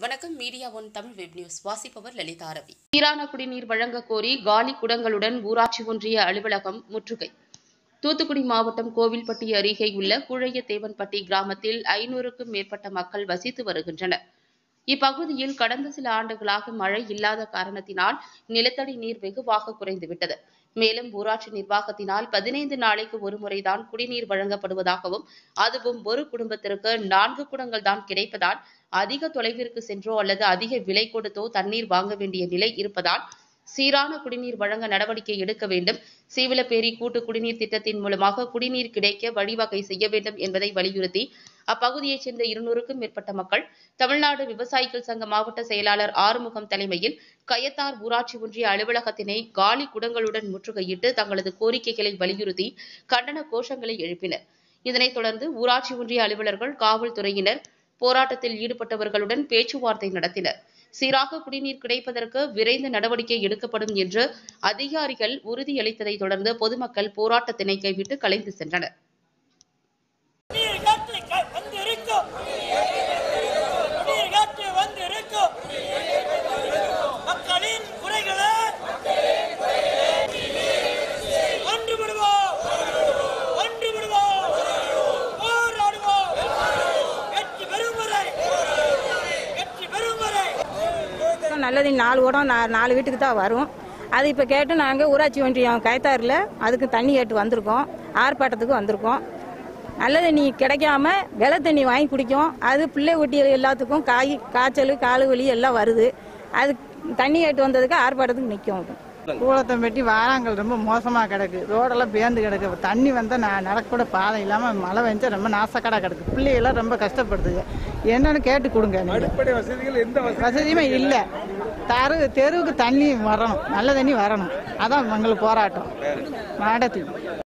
வணக்கம் Media One Tamil web news வாசிப்பவர் லலிதா ரவி சீரான குடிநீர் வழங்க கோரி காலி குடங்களுடன் ஊராட்சி ஒன்றிய அலுவலகம் முற்றுகை தூத்துக்குடி மாவட்டம் கோவில்பட்டி அருகே உள்ள குழைய தேவன்பட்டி கிராமத்தில் ஐநூறுக்கும் மேற்பட்ட மக்கள் வசித்து வருகின்றனர் இப்பகுதியில் கடந்த சில ஆண்டுகளாக மழை இல்லாத காரணத்தினால் நிலத்தடி நீர் வெகுவாக குறைந்துவிட்டது மேலும் ஊராட்சி நிர்வாகத்தினால் பதினைந்து நாளைக்கு ஒருமுறைதான் குடிநீர் வழங்கப்படுவதாகவும் அதுவும் ஒரு குடும்பத்திற்கு நான்கு குடங்கள் தான் கிடைப்பதால் அதிக தொலைவிற்கு சென்றோ அல்லது அதிக விலை கொடுத்தோ தண்ணீர் வாங்க வேண்டிய நிலை இருப்பதால் சீரான குடிநீர் வழங்க நடவடிக்கை எடுக்க வேண்டும் சீவலப்பேரி கூட்டு குடிநீர் திட்டத்தின் மூலமாக குடிநீர் கிடைக்க வழிவகை செய்ய வேண்டும் என்பதை வலியுறுத்தி அப்பகுதியைச் சேர்ந்த இருநூறுக்கும் மேற்பட்ட மக்கள் தமிழ்நாடு விவசாயிகள் சங்க மாவட்ட செயலாளர் ஆறுமுகம் தலைமையில் கயத்தார் ஊராட்சி ஒன்றிய அலுவலகத்தினை காலி குடங்களுடன் முற்றுகையிட்டு தங்களது கோரிக்கைகளை வலியுறுத்தி கண்டன கோஷங்களை எழுப்பினர் இதனைத் தொடர்ந்து ஊராட்சி ஒன்றிய அலுவலர்கள் காவல்துறையினர் போராட்டத்தில் ஈடுபட்டவர்களுடன் பேச்சுவார்த்தை நடத்தினர் சீராக குடிநீர் கிடைப்பதற்கு விரைந்து நடவடிக்கை எடுக்கப்படும் என்று அதிகாரிகள் உறுதியளித்ததைத் தொடர்ந்து பொதுமக்கள் போராட்டத்தினை கைவிட்டு கலைந்து சென்றனர் நீர் காற்று க- வந்து இருக்கும் நீர் காற்று வந்து இருக்கும் மக்களின் குறைகளை ஒன்றுபடுவோம் ஒன்றுபடுவோம் போராடுவோம் வெற்றி பெறும் வரை வெற்றி பெறும் வரை நல்லது நாலு குடம் நா- நாலு வீட்டுக்கு தான் வரும் அது இப்போ கேட்டு நாங்கள் ஊராட்சி ஒன்றியம் கயத்தாரில் அதுக்கு தண்ணி கேட்டு வந்திருக்கோம் ஆர்ப்பாட்டத்துக்கு வந்திருக்கோம் நல்ல தண்ணி கிடைக்காம வெள்ளை தண்ணி வாங்கி குடிக்கும் அது பிள்ளை குட்டிகள் எல்லாத்துக்கும் காய் காய்ச்சல் காலு வலி எல்லாம் வருது அது தண்ணி கேட்டு வந்ததுக்கு ஆர்ப்பாட்டத்துக்கு நிற்கும் கூலத்தை வெட்டி வாராங்கல் ரொம்ப மோசமாக கிடக்கு ரோடெல்லாம் பேந்து கிடக்கு தண்ணி வந்தால் நான் நடக்கூட பாதை இல்லாமல் மழை வெஞ்சா ரொம்ப நாசக்கடா கிடக்கு பிள்ளைகள்லாம் ரொம்ப கஷ்டப்படுதுங்க என்னன்னு கேட்டு கொடுங்க நீங்க. அடிப்படை வசதிகள் எந்த வசதி வசதியுமே இல்லை தரு தெருவுக்கு தண்ணி வரணும் நல்ல தண்ணி வரணும் அதான் எங்களுக்கு போராட்டம் மாடத்துக்கு